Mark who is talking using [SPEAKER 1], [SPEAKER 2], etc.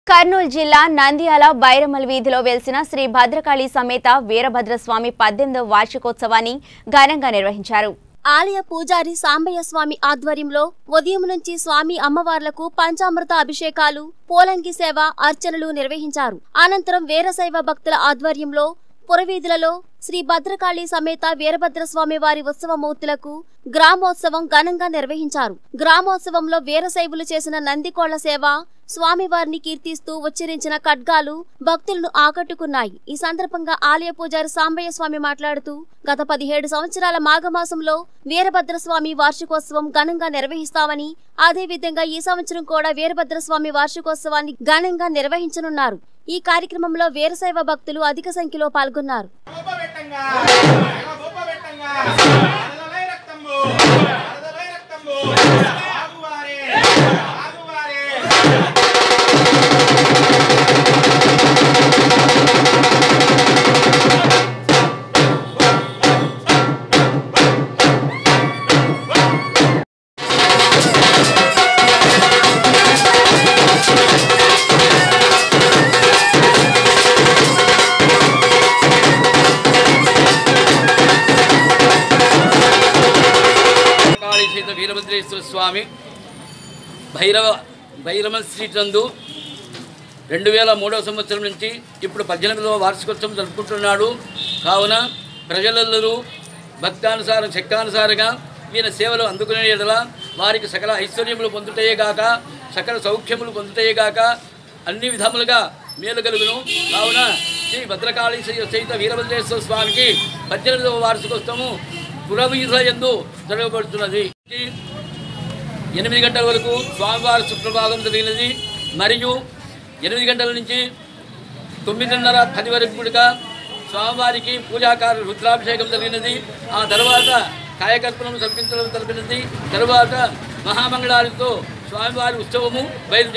[SPEAKER 1] కర్నూలు జిల్లా నంద్యాల బైరమల్ వీధిలో వెలిసిన శ్రీ భద్రకాళి సమేత వీరభద్రస్వామి పద్దెనిమిదవ వార్షికోత్సవాన్ని ఘనంగా నిర్వహించారు
[SPEAKER 2] ఆలయ పూజారి సాంబయ్య స్వామి ఆధ్వర్యంలో ఉదయం నుంచి స్వామి అమ్మవార్లకు పంచామృత అభిషేకాలు పోలంగి సేవ అర్చనలు నిర్వహించారు అనంతరం వీరశైవ భక్తుల ఆధ్వర్యంలో పురవీధులలో శ్రీ భద్రకాళి సమేత వీరభద్రస్వామి వారి ఉత్సవమూర్తులకు గ్రామోత్సవం ఘనంగా నిర్వహించారు గ్రామోత్సవంలో వీరశైవులు చేసిన నందికోళ్ల సేవ స్వామివారిని కీర్తిస్తూ ఉచ్చరించిన ఖడ్గాలు భక్తులను ఆకట్టుకున్నాయి ఈ సందర్భంగా ఆలయ పూజారి సాంబయ్య స్వామి మాట్లాడుతూ గత పదిహేడు సంవత్సరాల మాఘమాసంలో వీరభద్రస్వామి వార్షికోత్సవం ఘనంగా నిర్వహిస్తామని అదేవిధంగా ఈ సంవత్సరం కూడా వీరభద్రస్వామి వార్షికోత్సవాన్ని ఘనంగా నిర్వహించనున్నారు ఈ కార్యక్రమంలో వీరశైవ భక్తులు అధిక సంఖ్యలో పాల్గొన్నారు
[SPEAKER 3] గొప్పబెట్టంగా గొప్పబెట్టంగా అరదలై రక్తంబు అరదలై రక్తంబు ఆగువారే ఆగువారే
[SPEAKER 4] కాళీ సీత వీరభద్రేశ్వర స్వామి భైరవ భైరవ స్ట్రీట్ నందు రెండు వేల మూడవ సంవత్సరం నుంచి ఇప్పుడు పద్దెనిమిదవ వార్షికోత్సవం జరుపుకుంటున్నాడు కావున ప్రజలందరూ భక్తానుసారం శక్తానుసారంగా ఈయన సేవలు అందుకునే ఎడల వారికి సకల ఐశ్వర్యములు పొందుటయే గాక సకల సౌఖ్యములు పొందుటయే గాక అన్ని విధములుగా మేలు కలుగును కావున శ్రీ భద్రకాళి శ్రీ సహిత వీరభద్రేశ్వర స్వామికి పద్దెనిమిదవ వార్షికోత్సవము పురవీధుల ఎందు జరగబడుతున్నది ఎనిమిది గంటల వరకు స్వామివారి సుప్రభాతం జరిగినది మరియు ఎనిమిది గంటల నుంచి తొమ్మిదిన్నర పది వరకు కూడా స్వామివారికి పూజాకార రుద్రాభిషేకం జరిగినది ఆ తర్వాత కాయకల్పనం సమర్పించడం జరిగినది తర్వాత మహామంగళాలతో స్వామివారి ఉత్సవము బయలు